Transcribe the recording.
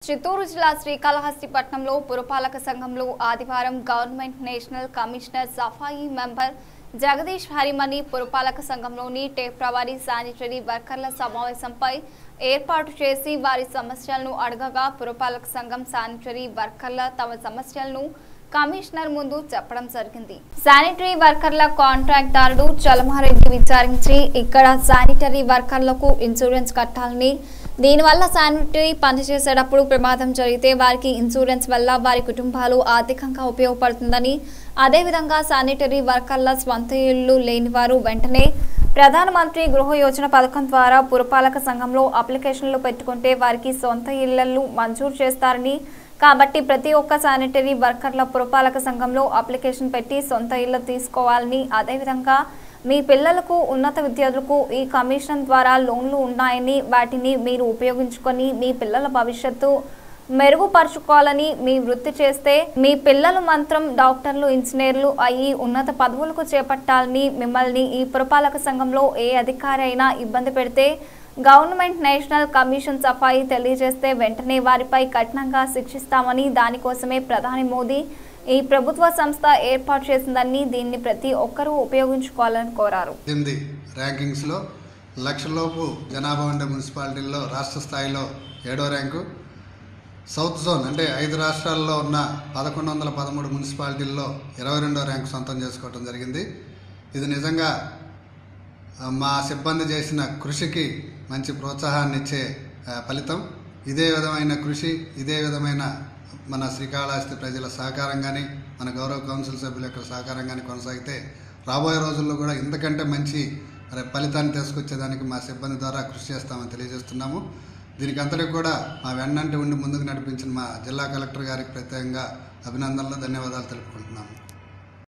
చిత్తూరు జిల్లా శ్రీకాళహస్తిపట్నంలో పురపాలక సంఘంలో ఆదివారం government national commissioner Safai member Jagadish Harimani పురపాలక సంఘంలోని టేప్రవారి శానిటరీ వర్కర్ల సమావేశంపై ఏర్పాటు చేసి వారి సమస్యలను అడగగా పురపాలక సంఘం శానిటరీ వర్కర్ల తమ సమస్యలను కమిషనర్ ముందు చెప్పడం జరిగింది శానిటరీ వర్కర్ల కాంట్రాక్టారుడు చలమారెడ్డి విచారించి ఇక్కడ శానిటరీ వర్కర్లకు ఇన్సూరెన్స్ కట్టాలని దీనివల్ల శానిటరీ పనిచేసేటప్పుడు ప్రమాదం జరిగితే వారికి ఇన్సూరెన్స్ వల్ల వారి కుటుంబాలు ఆర్థికంగా ఉపయోగపడుతుందని అదేవిధంగా శానిటరీ వర్కర్ల స్వంత ఇళ్లు లేని వారు వెంటనే ప్రధానమంత్రి గృహ యోజన పథకం ద్వారా పురపాలక సంఘంలో అప్లికేషన్లు పెట్టుకుంటే వారికి సొంత ఇళ్లను మంజూరు చేస్తారని కాబట్టి ప్రతి ఒక్క శానిటరీ వర్కర్ల పురపాలక సంఘంలో అప్లికేషన్ పెట్టి సొంత ఇళ్లు తీసుకోవాలని అదేవిధంగా మీ పిల్లలకు ఉన్నత విద్యార్థులకు ఈ కమిషన్ ద్వారా లోన్లు ఉన్నాయని వాటిని మీరు ఉపయోగించుకొని మీ పిల్లల భవిష్యత్తు మెరుగుపరుచుకోవాలని మీ వృత్తి చేస్తే మీ పిల్లలు మాత్రం డాక్టర్లు ఇంజనీర్లు అయ్యి ఉన్నత పదవులకు చేపట్టాలని మిమ్మల్ని ఈ పురపాలక సంఘంలో ఏ అధికారి అయినా ఇబ్బంది పెడితే గవర్నమెంట్ నేషనల్ కమిషన్ సఫాయి తెలియజేస్తే వెంటనే వారిపై కఠినంగా శిక్షిస్తామని దానికోసమే ప్రధాని మోదీ ఈ ప్రభుత్వ సంస్థ ఏర్పాటు చేసిందని దీన్ని ప్రతి ఒక్కరూ ఉపయోగించుకోవాలని కోరారు ఎనిమిది ర్యాంకింగ్స్లో లక్షలోపు జనాభా ఉండే మున్సిపాలిటీల్లో రాష్ట్ర స్థాయిలో ఏడో ర్యాంకు సౌత్ జోన్ అంటే ఐదు రాష్ట్రాల్లో ఉన్న పదకొండు వందల పదమూడు మున్సిపాలిటీల్లో ఇరవై రెండో ర్యాంకు సొంతం చేసుకోవడం జరిగింది ఇది నిజంగా ఆ, మా సిబ్బంది చేసిన కృషికి మంచి ప్రోత్సాహాన్ని ఇచ్చే ఆ, ఫలితం ఇదే విధమైన కృషి ఇదే విధమైన మన శ్రీకాళహస్తి ప్రజల సహకారం కానీ మన గౌరవ కౌన్సిల్ సభ్యుల యొక్క సహకారం కానీ కొనసాగితే రాబోయే రోజుల్లో కూడా ఇంతకంటే మంచి మరి ఫలితాన్ని తీసుకొచ్చేదానికి మా సిబ్బంది ద్వారా కృషి చేస్తామని తెలియజేస్తున్నాము దీనికి అంతటికి కూడా మా వెన్నంటి ఉండి ముందుకు నడిపించిన మా జిల్లా కలెక్టర్ గారికి ప్రత్యేకంగా అభినందనలు ధన్యవాదాలు తెలుపుకుంటున్నాము